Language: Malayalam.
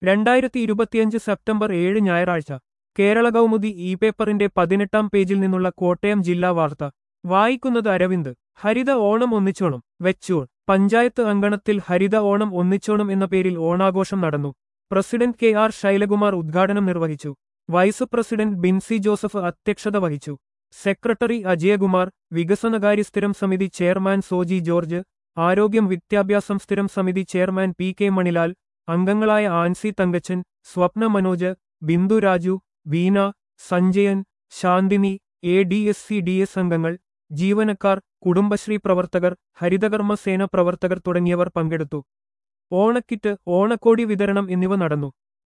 രണ്ടായിരത്തി ഇരുപത്തിയഞ്ച് സെപ്റ്റംബർ ഏഴ് ഞായറാഴ്ച കേരള കൗമുദി ഇ പേപ്പറിന്റെ പതിനെട്ടാം പേജിൽ നിന്നുള്ള കോട്ടയം ജില്ലാ വാർത്ത വായിക്കുന്നത് അരവിന്ദ് ഹരിത ഓണം ഒന്നിച്ചോണം വെച്ചൂർ പഞ്ചായത്ത് അങ്കണത്തിൽ ഹരിത ഓണം ഒന്നിച്ചോണം എന്ന പേരിൽ ഓണാഘോഷം നടന്നു പ്രസിഡന്റ് കെ ആർ ശൈലകുമാർ ഉദ്ഘാടനം നിർവഹിച്ചു വൈസ് പ്രസിഡന്റ് ബിൻസി ജോസഫ് അധ്യക്ഷത വഹിച്ചു സെക്രട്ടറി അജയകുമാർ വികസനകാര്യ സ്ഥിരം സമിതി ചെയർമാൻ സോജി ജോർജ് ആരോഗ്യം വിദ്യാഭ്യാസം സ്ഥിരം സമിതി ചെയർമാൻ പി കെ മണിലാൽ അംഗങ്ങളായ Ancy Thankachan Swapna Manoj Bindu Raju Veena Sanjayan Shanthini A D S C D S അംഗങ്ങൾ ജീവനക്കാർ കുടുംബശ്രീ പ്രവർത്തകർ ഹരിതകർമ്മ സേന പ്രവർത്തകർ തുടങ്ങിയവർ പങ്കെടുത്തു ഓണക്കിറ്റ് ഓണക്കോടി വിതരണം എന്നിവ നടന്നു